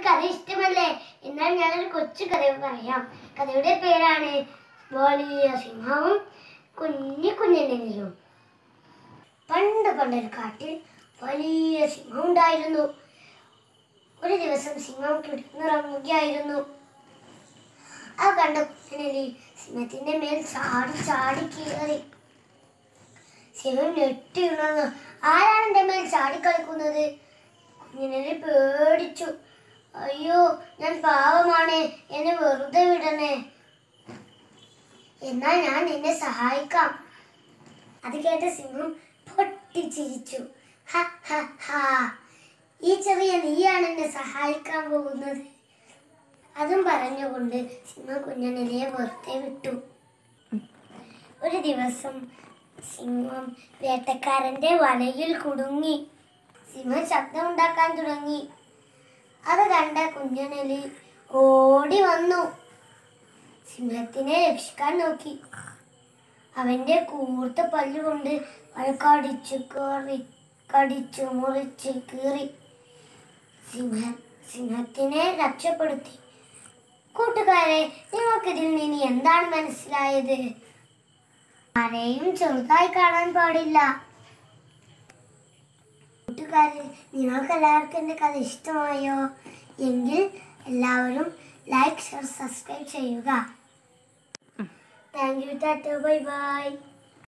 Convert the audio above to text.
കഥ ഇഷ്ടമല്ലേ എന്നാൽ ഞാനൊരു കൊച്ചു കഥ പറയാം കഥയുടെ പേരാണ് വലിയ സിംഹവും കുഞ്ഞു കുഞ്ഞനെങ്കിലും പണ്ട് പണ്ടൊരു കാട്ടിൽ വലിയ സിംഹം ഉണ്ടായിരുന്നു ഒരു ദിവസം സിംഹം കിടന്നുറങ്ങുകയായിരുന്നു ആ കണ്ട കുഞ്ഞനെലി സിംഹത്തിന്റെ മേൽ ചാടി ചാടി കയറി സിംഹം ഞെട്ടി ഉണർന്നു ആരാണ് എൻ്റെ മേൽ ചാടി കളിക്കുന്നത് കുഞ്ഞിനെ പേടിച്ചു അയ്യോ ഞാൻ പാവമാണ് എന്നെ വെറുതെ വിടണേ എന്നാൽ ഞാൻ നിന്നെ സഹായിക്കാം അത് കേട്ട സിംഹം പൊട്ടിച്ചിരിച്ചു ഹ ഹ ഹ ഈ ചെറിയ നീയാണ് എന്നെ സഹായിക്കാൻ പോകുന്നത് അതും പറഞ്ഞുകൊണ്ട് സിംഹം കുഞ്ഞനെലിയെ വെറുതെ വിട്ടു ഒരു ദിവസം സിംഹം വേട്ടക്കാരന്റെ വലയിൽ കുടുങ്ങി സിംഹം ശബ്ദം ഉണ്ടാക്കാൻ തുടങ്ങി അത് കണ്ട കുഞ്ഞനെലി ഓടി വന്നു സിംഹത്തിനെ രക്ഷിക്കാൻ നോക്കി അവന്റെ കൂർത്ത പല്ലുകൊണ്ട് വഴക്കടിച്ചു കയറി കടിച്ചു മുറിച്ച് കീറി സിംഹ സിംഹത്തിനെ രക്ഷപ്പെടുത്തി കൂട്ടുകാരെ നിങ്ങൾക്കിതിൽ നിന്ന് എന്താണ് മനസ്സിലായത് ആരെയും ചെറുതായി കാണാൻ പാടില്ല കൂട്ടുകാരെ നിങ്ങൾക്ക് എല്ലാവർക്കും എൻ്റെ കഥ ഇഷ്ടമായോ എങ്കിൽ എല്ലാവരും ലൈക്ക് ഷെയർ സബ്സ്ക്രൈബ് ചെയ്യുക thank you ta-ta bye by